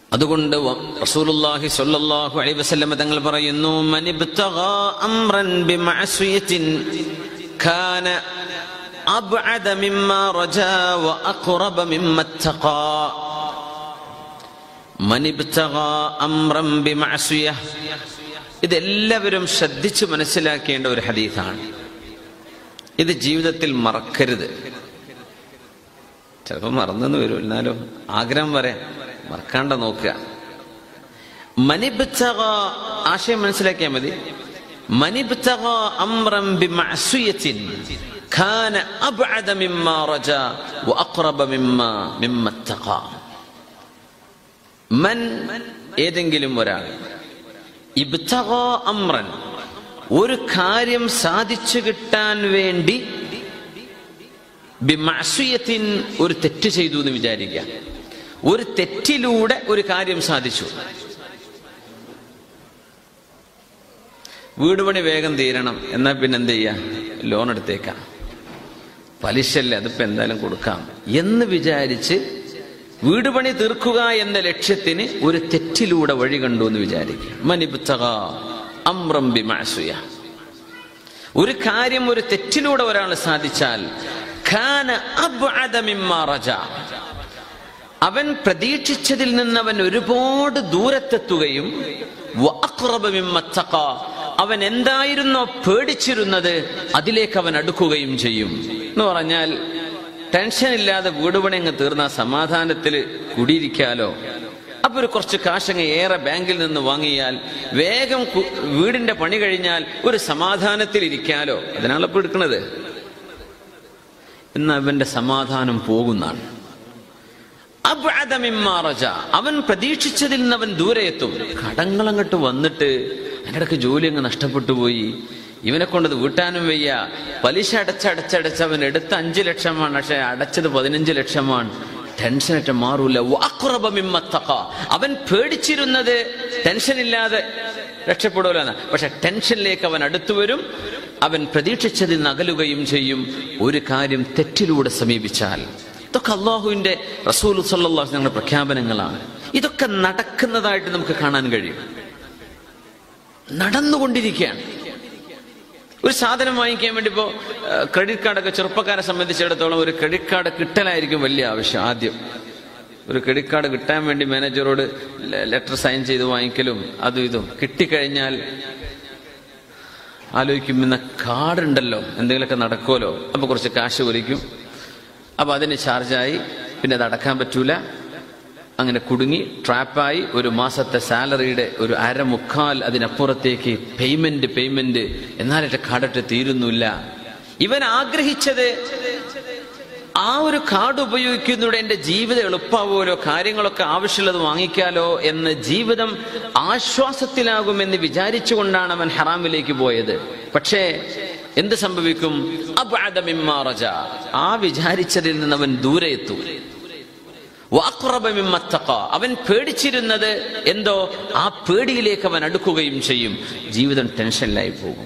അതുകൊണ്ട് വ- റസൂലുള്ളാഹി സ്വല്ലല്ലാഹു അലൈഹി വസല്ലം തങ്ങൾ പറയുന്നു മനിബ്തഗാ അംറൻ ബിമഅസിയത്തിൻ കാന അബ്അദ മിമ്മാ റജാ വഅഖറബ മിമ്മാ ഇത്തഖാ മനിബ്തഗാ അംറൻ ബിമഅസിയ ഇതെല്ലാവരും ശ്രദ്ധിച്ച് മനസ്സിലാക്കേണ്ട ഒരു ഹദീസാണ് ഇത് ജീവിതത്തിൽ മറക്കരുത് ചിലപ്പോൾ മറന്നെന്ന് വരും എന്നാലും ആഗ്രഹം വരെ മറക്കാണ്ട നോക്കുക മനിബ്തഗ ആശയം മനസ്സിലാക്കിയാൽ മതി മനിബ്തഗ അംറൻ ബിമഅസിയത്തിൻ കാന അബ്അദ മിമ്മാ റജാ വഅഖറബ മിമ്മാ മിമ്മാ ഇത്തഖാ മൻ ഏതെങ്കിലും ഒരാൾ ഇബ്തഗ അംറൻ ഒരു കാര്യം സാധിച്ചു കിട്ടാൻ വേണ്ടി ബിമഅസിയത്തിൻ ഒരു തെറ്റ് ചെയ്തു എന്ന് വിചാരിക്കുക ഒരു തെറ്റിലൂടെ ഒരു കാര്യം സാധിച്ചു വീട് പണി വേഗം തീരണം എന്നാൽ പിന്നെ എന്ത് ചെയ്യാ ലോൺ എടുത്തേക്കാം പലിശല്ലേ അതിപ്പോ എന്തായാലും കൊടുക്കാം എന്ന് വിചാരിച്ച് വീട് പണി തീർക്കുക എന്ന ലക്ഷ്യത്തിന് ഒരു തെറ്റിലൂടെ വഴി കണ്ടു എന്ന് വിചാരിക്കുക മനിബ്തഗ അമ്രം ബിമഅസിയ ഒരു കാര്യം ഒരു തെറ്റിലൂടെ ഒരാൾ സാധിച്ചാൽ ഖാന അബ്അദ മിമ്മാ റജാ അവൻ പ്രതീക്ഷിച്ചതിൽ നിന്ന് അവൻ ഒരുപാട് ദൂരത്തെത്തുകയും വഅഖ്റബ മിമ്മ ഇത്തഖാ. അവൻ എന്തായിരുന്നോ പേടിച്ചിരുന്നത് അതിലേക്ക് അവൻ അടുക്കുകയും ചെയ്യും എന്ന് പറഞ്ഞാൽ ടെൻഷൻ ഇല്ലാതെ വീട് പണി അങ്ങ് തീർന്ന സമാധാനത്തിൽ കുടിയിരിക്കാലോ അപ്പൊ ഒരു കുറച്ച് കാശങ്ങ് ഏറെ ബാങ്കിൽ നിന്ന് വാങ്ങിയാൽ വേഗം കു- വീടിന്റെ പണി കഴിഞ്ഞാൽ ഒരു സമാധാനത്തിൽ ഇരിക്കാലോ അതിനാണ് ഇപ്പൊ എടുക്കുന്നത് എന്ന് അവന്റെ സമാധാനം പോകുന്നാണ് അബ്അദ മിമ്മാ റജാ. അവൻ പ്രതീക്ഷിച്ചതിൽ നിന്ന് അവൻ ദൂരെ എത്തും കടങ്ങൾ അങ്ങോട്ട് വന്നിട്ട് അതിനിടക്ക് ജോലി അങ്ങ് നഷ്ടപ്പെട്ടു പോയി ഇവനെ കൊണ്ടത് വീട്ടാനും വയ്യ പലിശ അടച്ചടച്ചടച്ച് അവൻ എടുത്ത അഞ്ചു ലക്ഷമാണ് പക്ഷെ അടച്ചത് പതിനഞ്ച് ലക്ഷമാണ് ടെൻഷനറ്റ് മാറൂല വഅഖ്റബ മിമ്മ ഇത്തഖാ. അവൻ പേടിച്ചിരുന്നത് ടെൻഷൻ ഇല്ലാതെ രക്ഷപ്പെടൂലെന്ന് പക്ഷെ ടെൻഷനിലേക്ക് അവൻ അടുത്തു വരും അവൻ പ്രതീക്ഷിച്ചതിൽ നിന്ന് അകലുകയും ചെയ്യും ഒരു കാര്യം തെറ്റിലൂടെ സമീപിച്ചാൽ ഇതൊക്കെ അള്ളാഹുവിന്റെ റസൂൽ സല്ലാഹു ഞങ്ങളുടെ പ്രഖ്യാപനങ്ങളാണ് ഇതൊക്കെ നടക്കുന്നതായിട്ട് നമുക്ക് കാണാൻ കഴിയും നടന്നുകൊണ്ടിരിക്കുകയാണ് ഒരു സാധനം വാങ്ങിക്കാൻ വേണ്ടി ഇപ്പോൾ ക്രെഡിറ്റ് കാർഡൊക്കെ ചെറുപ്പക്കാരെ സംബന്ധിച്ചിടത്തോളം ഒരു ക്രെഡിറ്റ് കാർഡ് കിട്ടലായിരിക്കും വലിയ ആവശ്യം ആദ്യം ഒരു ക്രെഡിറ്റ് കാർഡ് കിട്ടാൻ വേണ്ടി മാനേജറോട് ലെറ്റർ സൈൻ ചെയ്ത് വാങ്ങിക്കലും അതും ഇതും കിട്ടിക്കഴിഞ്ഞാൽ ആലോചിക്കും ഇന്ന കാർഡ് ഉണ്ടല്ലോ എന്തെങ്കിലുമൊക്കെ നടക്കുമല്ലോ അപ്പൊ കുറച്ച് കാശ് ഒലിക്കും അപ്പൊ അതിന് ചാർജായി പിന്നെ അത് അടക്കാൻ പറ്റൂല അങ്ങനെ കുടുങ്ങി ട്രാപ്പായി ഒരു മാസത്തെ സാലറിയുടെ ഒരു അരമുക്കാൽ അതിനപ്പുറത്തേക്ക് പേയ്മെന്റ് പേയ്മെന്റ് എന്നാലിട്ട് കാർഡിട്ട് തീരുന്നില്ല ഇവൻ ആഗ്രഹിച്ചത് ആ ഒരു കാർഡ് ഉപയോഗിക്കുന്നതിലൂടെ എന്റെ ജീവിതം എളുപ്പമാവുമല്ലോ കാര്യങ്ങളൊക്കെ ആവശ്യമുള്ളത് വാങ്ങിക്കാലോ എന്ന് ജീവിതം ആശ്വാസത്തിലാകുമെന്ന് വിചാരിച്ചുകൊണ്ടാണ് അവൻ ഹറാമിലേക്ക് പോയത് പക്ഷേ എന്ത് സംഭവിക്കും അബ്അദ മിമ്മാ റജാ. ആ വിചാരിച്ചതിൽ നിന്ന് അവൻ ദൂരെ എത്തും വഅഖ്റബ മിമ്മ ഇത്തഖാ. അവൻ പേടിച്ചിരുന്നത് എന്തോ ആ പേടിയിലേക്ക് അവൻ അടുക്കുകയും ചെയ്യും ജീവിതം ടെൻഷനിലായി പോകും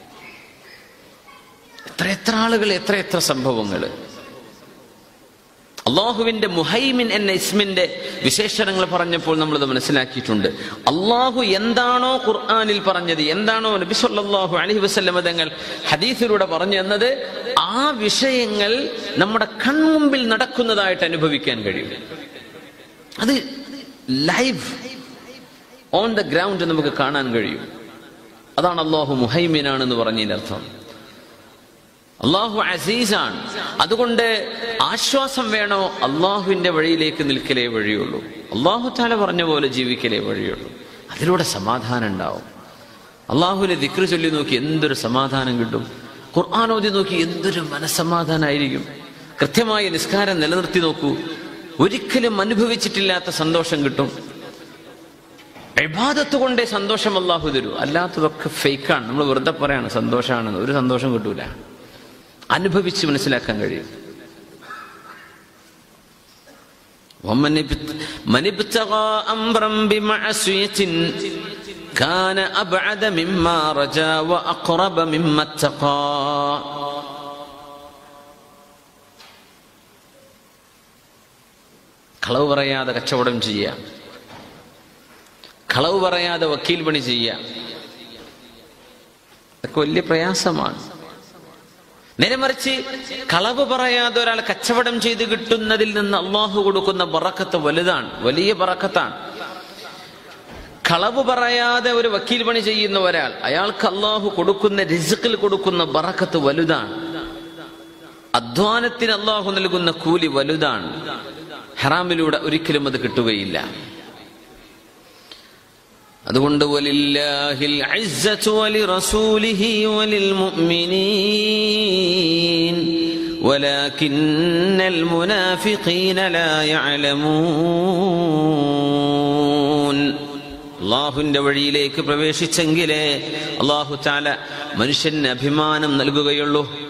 എത്ര എത്ര ആളുകൾ എത്ര എത്ര സംഭവങ്ങൾ അള്ളാഹുവിന്റെ മുഹൈമിൻ എന്ന ഇസ്മിന്റെ വിശേഷണങ്ങൾ പറഞ്ഞപ്പോൾ നമ്മളത് മനസ്സിലാക്കിയിട്ടുണ്ട് അള്ളാഹു എന്താണോ ഖുർആാനിൽ പറഞ്ഞത് എന്താണോ നബി സല്ലല്ലാഹു അലൈഹി വസല്ലമ തങ്ങൾ ഹദീസിലൂടെ പറഞ്ഞു തന്നത് ആ വിഷയങ്ങൾ നമ്മുടെ കൺമുമ്പിൽ നടക്കുന്നതായിട്ട് അനുഭവിക്കാൻ കഴിയും അത് ലൈവ് ഓൺ ദ ഗ്രൗണ്ട് നമുക്ക് കാണാൻ കഴിയും അതാണ് അള്ളാഹു മുഹൈമിനാണെന്ന് പറഞ്ഞതിനർത്ഥം അള്ളാഹു അസീസാണ് അതുകൊണ്ട് ആശ്വാസം വേണോ അള്ളാഹുവിന്റെ വഴിയിലേക്ക് നിൽക്കലേ വഴിയുള്ളൂ അള്ളാഹു താല പറഞ്ഞ പോലെ ജീവിക്കലേ വഴിയുള്ളൂ അതിലൂടെ സമാധാനം ഉണ്ടാവും അള്ളാഹുവിനെ ദിക്ർ ചൊല്ലി നോക്കി എന്തൊരു സമാധാനം കിട്ടും ഖുർആാനോദി നോക്കി എന്തൊരു മനസ്സമാധാനമായിരിക്കും കൃത്യമായ നിസ്കാരം നിലനിർത്തി നോക്കൂ ഒരിക്കലും അനുഭവിച്ചിട്ടില്ലാത്ത സന്തോഷം കിട്ടും ഇബാദത്ത് കൊണ്ടേ സന്തോഷം അള്ളാഹു തരൂ അല്ലാത്തതൊക്കെ ഫേക്കാണ് നമ്മൾ വെറുതെ പറയാണ് സന്തോഷമാണെന്ന് ഒരു സന്തോഷം കിട്ടൂല അനുഭവിച്ച് മനസ്സിലാക്കാൻ കഴിയും ومن ابت- من ابتغى أمرا بمعصية كان أبعد مما رجا وأقرب مما اتقى കളവ് പറയാതെ കച്ചവടം ചെയ്യുക കളവ് പറയാതെ വക്കീൽ പണി ചെയ്യാം അതൊക്കെ വലിയ പ്രയാസമാണ് നേരെ മറിച്ച് കളവ് പറയാതെ ഒരാൾ കച്ചവടം ചെയ്ത് കിട്ടുന്നതിൽ നിന്ന് അള്ളാഹു കൊടുക്കുന്ന ബറക്കത്ത് വലുതാണ് വലിയ ബറക്കത്താണ് കളവ് പറയാതെ ഒരു വക്കീൽ പണി ചെയ്യുന്ന ഒരാൾ അയാൾക്ക് അള്ളാഹു കൊടുക്കുന്ന റിസുക്കിൽ കൊടുക്കുന്ന ബറക്കത്ത് വലുതാണ് അധ്വാനത്തിന് അള്ളാഹു നൽകുന്ന കൂലി വലുതാണ് ഹറാമിലൂടെ ഒരിക്കലും അത് കിട്ടുകയില്ല അതുകൊണ്ട് വലില്ലാഹിൽ ഇസ്സത്തു വലിറസൂലിഹി വലിൽമുഅ്മിനീൻ ولكن المنافقين لا يعلمون അള്ളാഹുവിന്റെ വഴിയിലേക്ക് പ്രവേശിച്ചെങ്കിലേ അള്ളാഹു താല മനുഷ്യന് അഭിമാനം നൽകുകയുള്ളൂ